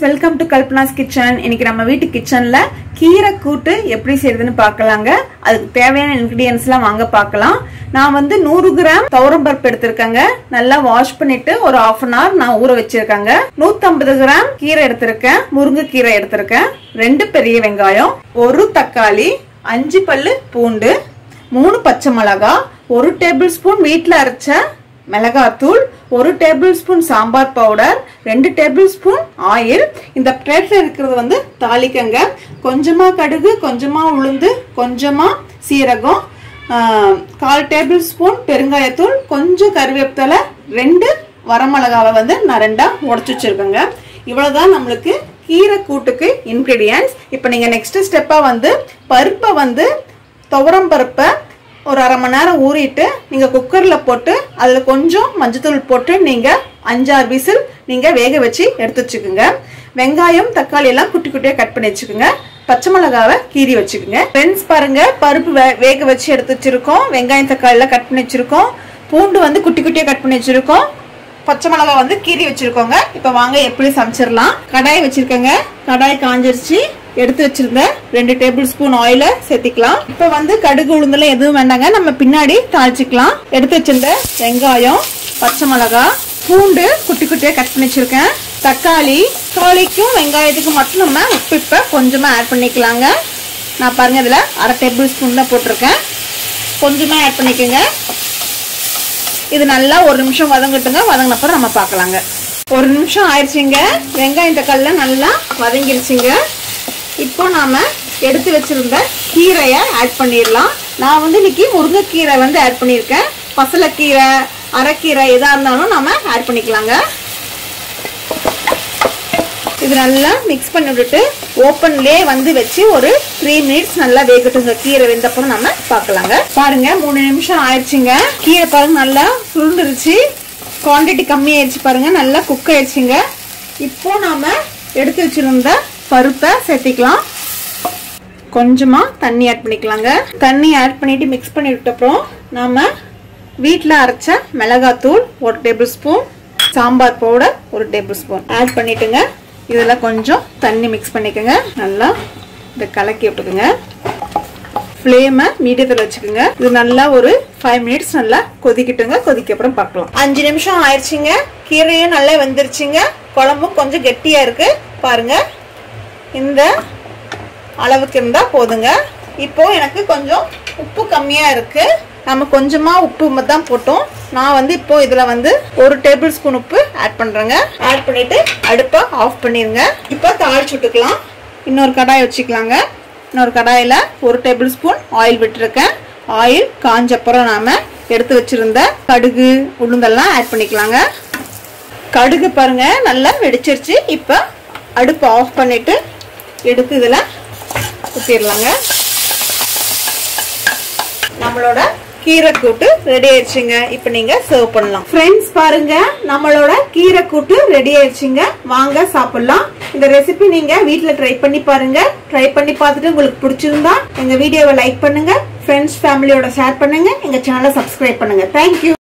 welcome to கல்பனாஸ் kitchen இன்னைக்கு நம்ம வீட்டு கிச்சன்ல கீரை கூட்டு எப்படி செய்யறதுன்னு பார்க்கலாங்க அதுக்கு தேவையான இன்கிரியன்ஸ் எல்லாம் வாங்க பார்க்கலாம் நான் வந்து நூறு கிராம் துவரம்பருப்பு எடுத்திருக்கேங்க நல்லா வாஷ் பண்ணிட்டு ஒரு ஆஃப் அன் ஹவர் நான் ஊற வச்சிருக்கேங்க நூத்தம்பது கிராம் கீரை எடுத்திருக்கேன் முருங்கைக்கீரை எடுத்திருக்கேன் ரெண்டு பெரிய வெங்காயம் ஒரு தக்காளி அஞ்சு பல்லு பூண்டு மூணு பச்சை மிளகா ஒரு டேபிள் ஸ்பூன் வீட்டில் அரைச்ச மிளகாத்தூள் ஒரு டேபிள் ஸ்பூன் சாம்பார் பவுடர் ரெண்டு டேபிள் ஸ்பூன் ஆயில் இந்த பிளேட்ல இருக்கிறது வந்து தாளிக்கங்க கொஞ்சமா கடுகு கொஞ்சமா உளுந்து கொஞ்சமா சீரகம் ஆஹ், கால் டேபிள் ஸ்பூன் பெருங்காயத்தூள் கொஞ்சம் கருவேப்பிலை ரெண்டு வரமிளகாவை வந்து நான் ரெண்டா உடச்சி வச்சிருக்கேங்க இவ்வளவுதான் நம்மளுக்கு கீரை கூட்டுக்கு இன்கிரீடியன்ஸ் இப்போ நீங்க நெக்ஸ்ட் ஸ்டெப்பா வந்து பருப்பை வந்து துவரம் பருப்பை ஒரு அரை மணி நேரம் ஊறிட்டு நீங்க குக்கர்ல போட்டு அதுல கொஞ்சம் மஞ்சத்தூள் போட்டு நீங்க அஞ்சாறு விசில் நீங்க வேக வச்சு எடுத்து வச்சுக்கோங்க வெங்காயம் தக்காளி எல்லாம் குட்டி குட்டியா கட் பண்ணி வச்சுக்கோங்க பச்சை மிளகாவை கீறி வச்சுக்கோங்க ஃப்ரெண்ட்ஸ் பாருங்க பருப்பு வே- வேக வச்சு எடுத்து வச்சிருக்கோம் வெங்காயம் தக்காளி எல்லாம் கட் பண்ணி வச்சிருக்கோம் பூண்டு வந்து குட்டி குட்டியா கட் பண்ணி வச்சிருக்கோம் பச்சை மிளகாய் வந்து கீறி வச்சிருக்கோங்க இப்ப வாங்க எப்படி சமைச்சிடலாம் கடாய் வச்சிருக்கேங்க கடாய் காஞ்சிருச்சு எடுத்து வச்சிருந்த ரெண்டு டேபிள் ஸ்பூன் ஆயில சேர்த்திக்கலாம் இப்ப வந்து கடுகு உளுந்தெல்லாம் எதுவும் வேண்டாங்க நம்ம பின்னாடி தாளிச்சுக்கலாம் எடுத்து வச்சிருந்த வெங்காயம் பச்சை மிளகாய் பூண்டு குட்டி குட்டியா கட் பண்ணி வச்சிருக்கேன் தக்காளி தக்காளிக்கும் வெங்காயத்துக்கும் மட்டும் நம்ம உப்பு இப்ப கொஞ்சமா ஆட் பண்ணிக்கலாங்க நான் பாருங்க இதுல அரை டேபிள் ஸ்பூன் தான் போட்டிருக்கேன் கொஞ்சமா ஆட் பண்ணிக்கோங்க இது நல்லா ஒரு நிமிஷம் வதங்கட்டுங்க வதங்கினப்பறம் நம்ம பார்க்கலாங்க ஒரு நிமிஷம் ஆயிடுச்சுங்க வெங்காயம் தக்காளிலாம் நல்லா வதங்கிருச்சுங்க இப்போ நாம எடுத்து வச்சிருந்த கீரையை ஆட் பண்ணிடலாம் நான் வந்து இன்னைக்கு முருங்கைக்கீரை வந்து ஆட் பண்ணியிருக்கேன் பசலைக்கீரை அரைக்கீரை எதா இருந்தாலும் நாம ஆட் பண்ணிக்கலாங்க இது நல்லா மிக்ஸ் பண்ணி விட்டுட்டு ஓப்பன்லயே வந்து வச்சு ஒரு த்ரீ மினிட்ஸ் நல்லா வேகட்டுங்க கீரை வெந்தப்பறம் நம்ம பார்க்கலாங்க பாருங்க மூணு நிமிஷம் ஆயிடுச்சுங்க கீரை பாருங்க நல்லா சுருண்டுருச்சு குவான்டிட்டி கம்மி ஆயிடுச்சு பாருங்க நல்லா குக் ஆயிடுச்சுங்க இப்போ நாம எடுத்து வச்சிருந்த பருப்பை சேர்த்திக்கலாம் கொஞ்சமா தண்ணி ஆட் பண்ணிக்கலாங்க தண்ணி ஆட் பண்ணிட்டு மிக்ஸ் பண்ணி விட்டப்புறம் நாம வீட்டில் அரைச்ச மிளகாத்தூள் ஒரு டேபிள் ஸ்பூன் சாம்பார் பவுடர் ஒரு டேபிள் ஸ்பூன் ஆட் பண்ணிட்டுங்க இதில் கொஞ்சம் தண்ணி மிக்ஸ் பண்ணிக்கோங்க நல்லா இதை கலக்கி விட்டுக்குங்க ஃப்ளேமை மீடியத்தில் வச்சுக்கோங்க இது நல்லா ஒரு ஃபைவ் மினிட்ஸ் நல்லா கொதிக்கட்டுங்க கொதிக்க அப்புறம் பார்க்கலாம் அஞ்சு நிமிஷம் ஆயிடுச்சுங்க கீரையும் நல்லா வெந்துருச்சுங்க குழம்பும் கொஞ்சம் கெட்டியா இருக்கு பாருங்க இந்த அளவுக்கு இருந்தா போதுங்க இப்போ எனக்கு கொஞ்சம் உப்பு கம்மியா இருக்கு நம்ம கொஞ்சமா உப்பு தான் போட்டோம் நான் வந்து இப்போ இதுல வந்து ஒரு டேபிள் ஸ்பூன் உப்பு ஆட் பண்றேங்க ஆட் பண்ணிட்டு அடுப்பை ஆஃப் பண்ணிருங்க இப்போ தாளிச்சு விட்டுக்கலாம் இன்னொரு கடாய் வச்சுக்கலாங்க இன்னொரு கடாயில ஒரு டேபிள் ஸ்பூன் ஆயில் விட்டுருக்கேன் ஆயில் காஞ்சப்புறம் நாம எடுத்து வச்சிருந்த கடுகு உளுந்தெல்லாம் ஆட் பண்ணிக்கலாங்க கடுகு பாருங்க நல்லா வெடிச்சிருச்சு இப்போ அடுப்பு ஆஃப் பண்ணிட்டு எடுத்து இதில் ஊற்றிடலாங்க நம்மளோட கீரை கூட்டு ரெடி ஆயிடுச்சுங்க இப்போ நீங்க சர்வ் பண்ணலாம் ஃப்ரெண்ட்ஸ் பாருங்க நம்மளோட கீரை கூட்டு ரெடி ஆயிடுச்சுங்க வாங்க சாப்பிடலாம் இந்த ரெசிபி நீங்க வீட்ல ட்ரை பண்ணி பாருங்க ட்ரை பண்ணி பார்த்துட்டு உங்களுக்கு பிடிச்சிருந்தா எங்க வீடியோவை லைக் பண்ணுங்க ஃப்ரெண்ட்ஸ் ஃபேமிலியோட ஷேர் பண்ணுங்க எங்க சேனலை சப்ஸ்கிரைப் பண்ணுங்க தேங்க்யூ